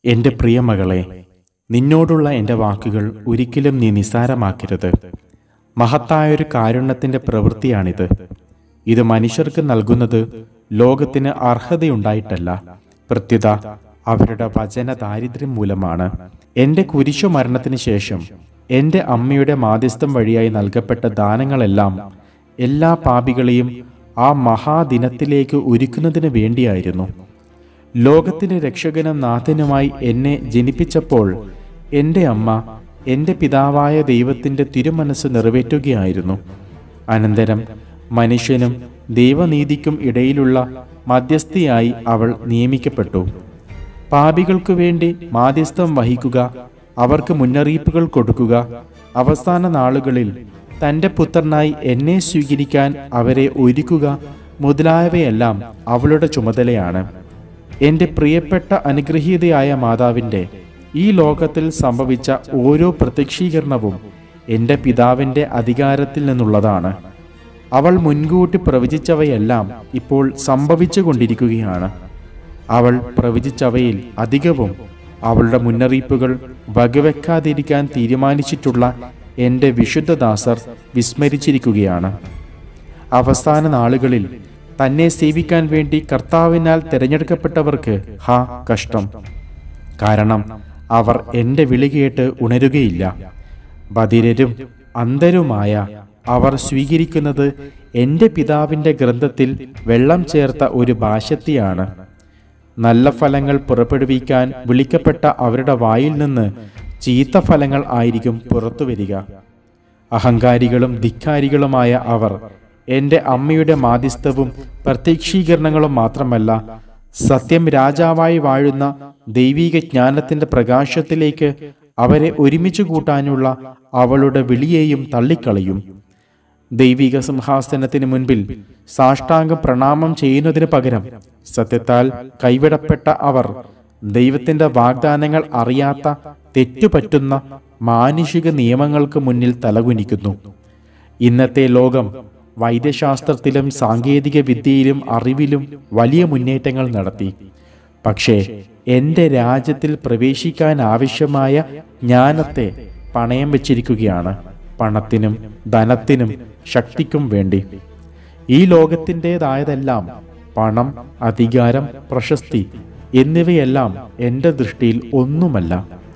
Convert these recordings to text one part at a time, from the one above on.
എൻ്റെ പ്രിയമകളെ നിന്നോടുള്ള എൻ്റെ വാക്കുകൾ ഒരിക്കലും നീ നിസ്സാരമാക്കരുത് മഹത്തായൊരു കാരുണ്യത്തിൻ്റെ പ്രവൃത്തിയാണിത് ഇത് മനുഷ്യർക്ക് നൽകുന്നത് ലോകത്തിന് അർഹതയുണ്ടായിട്ടല്ല പ്രത്യുത അവരുടെ വചന ദാരിദ്ര്യം മൂലമാണ് എൻ്റെ കുരിശു മരണത്തിന് ശേഷം എൻ്റെ അമ്മയുടെ മാധ്യസ്ഥം വഴിയായി നൽകപ്പെട്ട ദാനങ്ങളെല്ലാം എല്ലാ പാപികളെയും ആ മഹാദിനത്തിലേക്ക് ഒരുക്കുന്നതിന് വേണ്ടിയായിരുന്നു ലോകത്തിന്റെ രക്ഷകനും നാഥനുമായി എന്നെ ജനിപ്പിച്ചപ്പോൾ എൻ്റെ അമ്മ എൻ്റെ പിതാവായ ദൈവത്തിൻ്റെ തിരുമനസ് നിറവേറ്റുകയായിരുന്നു അനന്തരം മനുഷ്യനും ദൈവനീതിക്കും ഇടയിലുള്ള മധ്യസ്ഥയായി അവൾ നിയമിക്കപ്പെട്ടു പാപികൾക്കു വേണ്ടി മാധ്യസ്ഥം വഹിക്കുക അവർക്ക് മുന്നറിയിപ്പുകൾ കൊടുക്കുക അവസാന നാളുകളിൽ തൻ്റെ പുത്രനായി എന്നെ സ്വീകരിക്കാൻ അവരെ ഒരുക്കുക മുതലായവയെല്ലാം അവളുടെ ചുമതലയാണ് എൻ്റെ പ്രിയപ്പെട്ട അനുഗ്രഹീതയായ മാതാവിൻ്റെ ഈ ലോകത്തിൽ സംഭവിച്ച ഓരോ പ്രത്യക്ഷീകരണവും എൻ്റെ പിതാവിൻ്റെ അധികാരത്തിൽ നിന്നുള്ളതാണ് അവൾ മുൻകൂട്ടി പ്രവചിച്ചവയെല്ലാം ഇപ്പോൾ സംഭവിച്ചു കൊണ്ടിരിക്കുകയാണ് അവൾ പ്രവചിച്ചവയിൽ അധികവും അവളുടെ മുന്നറിയിപ്പുകൾ വകവെക്കാതിരിക്കാൻ തീരുമാനിച്ചിട്ടുള്ള എൻ്റെ വിശുദ്ധദാസർ വിസ്മരിച്ചിരിക്കുകയാണ് അവസാന നാളുകളിൽ തന്നെ സേവിക്കാൻ വേണ്ടി കർത്താവിനാൽ തിരഞ്ഞെടുക്കപ്പെട്ടവർക്ക് ഹാ കഷ്ടം കാരണം അവർ എൻ്റെ വിളി കേട്ട് ഉണരുകയില്ല ബധിരരും അന്ധരുമായ അവർ സ്വീകരിക്കുന്നത് എൻ്റെ പിതാവിൻ്റെ ഗ്രന്ഥത്തിൽ വെള്ളം ചേർത്ത ഒരു ഭാഷത്തിയാണ് നല്ല ഫലങ്ങൾ പുറപ്പെടുവിക്കാൻ വിളിക്കപ്പെട്ട അവരുടെ വായിൽ നിന്ന് ചീത്ത ഫലങ്ങൾ ആയിരിക്കും പുറത്തു വരിക അഹങ്കാരികളും ധിക്കാരികളുമായ അവർ എൻ്റെ അമ്മയുടെ മാധ്യസ്ഥവും പ്രത്യക്ഷീകരണങ്ങളും മാത്രമല്ല സത്യം രാജാവായി വാഴുന്ന ദൈവിക ജ്ഞാനത്തിന്റെ പ്രകാശത്തിലേക്ക് അവരെ ഒരുമിച്ച് കൂട്ടാനുള്ള അവളുടെ വിളിയെയും തള്ളിക്കളയും ദൈവിക സിംഹാസനത്തിന് മുൻപിൽ സാഷ്ടാംഗ പ്രണാമം ചെയ്യുന്നതിന് പകരം സത്യത്താൽ കൈവിടപ്പെട്ട അവർ ദൈവത്തിന്റെ വാഗ്ദാനങ്ങൾ അറിയാത്ത തെറ്റുപറ്റുന്ന മാനുഷിക നിയമങ്ങൾക്ക് മുന്നിൽ തലകുനിക്കുന്നു ഇന്നത്തെ ലോകം വൈദ്യശാസ്ത്രത്തിലും സാങ്കേതിക വിദ്യയിലും അറിവിലും വലിയ മുന്നേറ്റങ്ങൾ നടത്തി പക്ഷേ എൻ്റെ രാജ്യത്തിൽ പ്രവേശിക്കാൻ ആവശ്യമായ ജ്ഞാനത്തെ പണയം വെച്ചിരിക്കുകയാണ് പണത്തിനും ധനത്തിനും ശക്തിക്കും വേണ്ടി ഈ ലോകത്തിൻ്റെതായതെല്ലാം പണം അധികാരം പ്രശസ്തി എന്നിവയെല്ലാം എൻ്റെ ദൃഷ്ടിയിൽ ഒന്നുമല്ല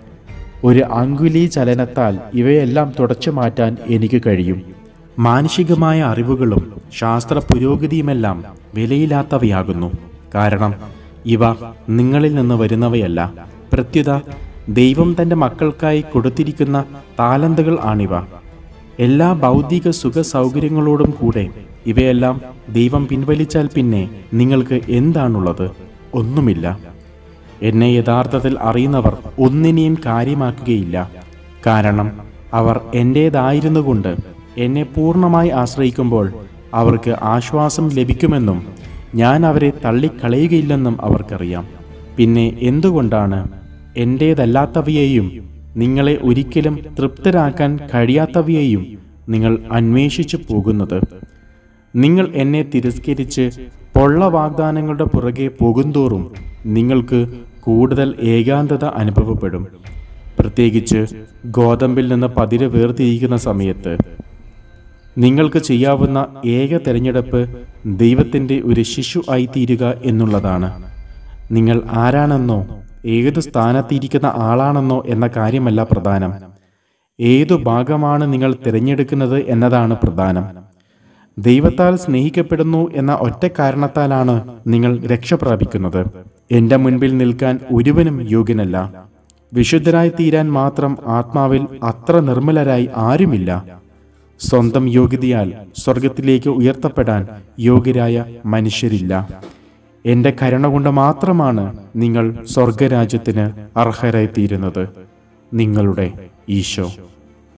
ഒരു അങ്കുലി ചലനത്താൽ ഇവയെല്ലാം തുടച്ചു മാറ്റാൻ എനിക്ക് കഴിയും മാനസികമായ അറിവുകളും ശാസ്ത്ര പുരോഗതിയുമെല്ലാം വിലയില്ലാത്തവയാകുന്നു കാരണം ഇവ നിങ്ങളിൽ നിന്ന് വരുന്നവയല്ല പ്രത്യുത ദൈവം തൻ്റെ മക്കൾക്കായി കൊടുത്തിരിക്കുന്ന താലന്തുകൾ ആണിവ എല്ലാ ഭൗതിക സുഖ സൗകര്യങ്ങളോടും കൂടെ ഇവയെല്ലാം ദൈവം പിൻവലിച്ചാൽ പിന്നെ നിങ്ങൾക്ക് എന്താണുള്ളത് ഒന്നുമില്ല എന്നെ യഥാർത്ഥത്തിൽ അറിയുന്നവർ ഒന്നിനെയും കാര്യമാക്കുകയില്ല കാരണം അവർ എൻ്റേതായിരുന്നുകൊണ്ട് എന്നെ പൂർണ്ണമായി ആശ്രയിക്കുമ്പോൾ അവർക്ക് ആശ്വാസം ലഭിക്കുമെന്നും ഞാൻ അവരെ തള്ളിക്കളയുകയില്ലെന്നും അവർക്കറിയാം പിന്നെ എന്തുകൊണ്ടാണ് എൻ്റേതല്ലാത്തവയെയും നിങ്ങളെ ഒരിക്കലും തൃപ്തരാക്കാൻ കഴിയാത്തവയെയും നിങ്ങൾ അന്വേഷിച്ചു പോകുന്നത് നിങ്ങൾ എന്നെ തിരസ്കരിച്ച് പൊള്ള വാഗ്ദാനങ്ങളുടെ പുറകെ പോകുന്തോറും നിങ്ങൾക്ക് കൂടുതൽ ഏകാന്തത അനുഭവപ്പെടും പ്രത്യേകിച്ച് ഗോതമ്പിൽ നിന്ന് പതിരെ വേർതിരിക്കുന്ന സമയത്ത് നിങ്ങൾക്ക് ചെയ്യാവുന്ന ഏക തെരഞ്ഞെടുപ്പ് ദൈവത്തിൻ്റെ ഒരു ശിശു ആയിത്തീരുക എന്നുള്ളതാണ് നിങ്ങൾ ആരാണെന്നോ ഏതു സ്ഥാനത്തിരിക്കുന്ന ആളാണെന്നോ എന്ന കാര്യമല്ല പ്രധാനം ഏതു ഭാഗമാണ് നിങ്ങൾ തിരഞ്ഞെടുക്കുന്നത് എന്നതാണ് പ്രധാനം ദൈവത്താൽ സ്നേഹിക്കപ്പെടുന്നു എന്ന ഒറ്റ കാരണത്താലാണ് നിങ്ങൾ രക്ഷ പ്രാപിക്കുന്നത് എന്റെ മുൻപിൽ നിൽക്കാൻ ഒരുവനും യോഗ്യനല്ല വിശുദ്ധരായി തീരാൻ മാത്രം ആത്മാവിൽ അത്ര നിർമ്മലരായി ആരുമില്ല സ്വന്തം യോഗ്യതയാൽ സ്വർഗത്തിലേക്ക് ഉയർത്തപ്പെടാൻ യോഗ്യരായ മനുഷ്യരില്ല എന്റെ കരുണ കൊണ്ട് മാത്രമാണ് നിങ്ങൾ സ്വർഗരാജ്യത്തിന് അർഹരായി തീരുന്നത് നിങ്ങളുടെ ഈശോ